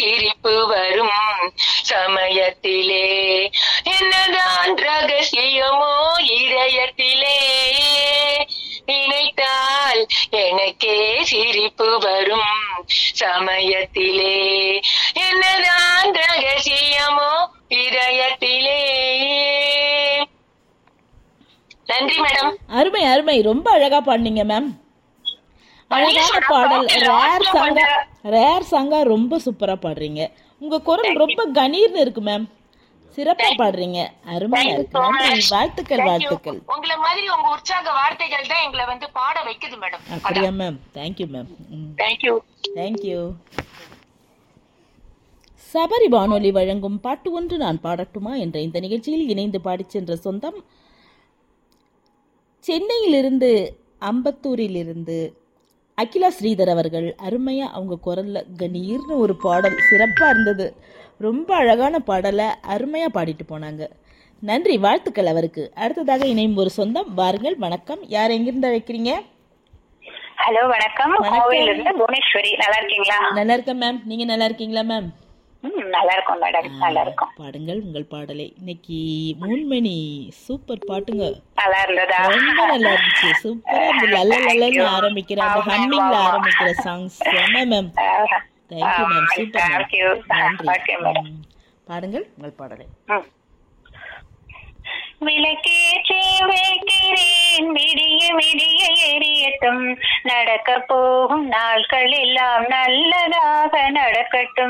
சிரிப்பு வரும் சமயத்திலே என்னதான் ரகசியமோ இதயத்திலே நினைத்தால் எனக்கே சிரிப்பு வரும் சமயத்திலே என்னதான் ரகசியமோ இதயத்திலே நன்றி மேடம் அருமை அருமை ரொம்ப அழகா பாடுனீங்க மேம் அழகான மணிஷா, பாடல் பாட்டு ரேர் last ல சாங்கா கொஞ்சம் ரேர் சாங்கா ரொம்ப சூப்பரா பாடுறீங்க உங்க குரல் ரொம்ப கணீர்னு இருக்கு மேம் சிறப்பா பாடுறீங்க அருமையா Thank you இருக்கு so நன்றி much. வாழ்த்துக்கள் Thank you. வாழ்த்துக்கள் உங்களை மாதிரி உங்க உற்சாக வார்த்தைகள் தான் எங்களை வந்து பாட வைக்குது மேடம் அப்படியா ma'am thank you ma'am thank you thank you Sabari வானொலி வழங்கும் பாட்டு ஒன்று நான் பாடட்டுமா என்ற இந்த நிகழ்ச்சியில் இணைந்து பாடிச் சென்ற சொந்தம் சென்னையிலிருந்து அம்பத்தூரிலிருந்து அகிலா ஸ்ரீதர் அவர்கள் அருமையா அவங்க குரல்ல கணீர்னு ஒரு பாடல் சிறப்பா இருந்தது ரொம்ப அழகான பாடலை அருமையா பாடிட்டு போனாங்க நன்றி வாழ்த்துக்கள் அவருக்கு அடுத்ததாக இணையும் ஒரு சொந்தம் வாருங்கள் வணக்கம் யார் எங்கிருந்து வைக்கிறீங்க ஹலோ வணக்கம் வணக்கம். கோவில இருந்து புவனேஸ்வரி நல்லா இருக்கீங்களா நல்லா இருக்கேன் மேம் நீங்க நல்லா இருக்கீங்களா மேம் ம் நல்லா இருக்கோம் மேடம் நல்லா இருக்கும் பாடுங்கள் உங்கள் பாடலை இன்னைக்கு மூன்மணி சூப்பர் பாட்டுங்க நல்லா இருந்ததா ரொம்ப நல்லா இருந்துச்சு சூப்பரா இந்த லல்ல லல்லன்னு ஆரம்பிக்கிற அந்த ஹம்மிங்ல ஆரம்பிக்கிற சாங்ஸ் செம்ம ma'am thank you ma'am super Thank you. Okay, நன்றி madam. ம். பாடுங்கள் உங்கள் பாடலை ம். விளக்கேற்றி வைக்கிறேன் விடிய விடிய எரியட்டும் நடக்க போகும் நாட்கள் எல்லாம் நல்லதாக நடக்கட்டும்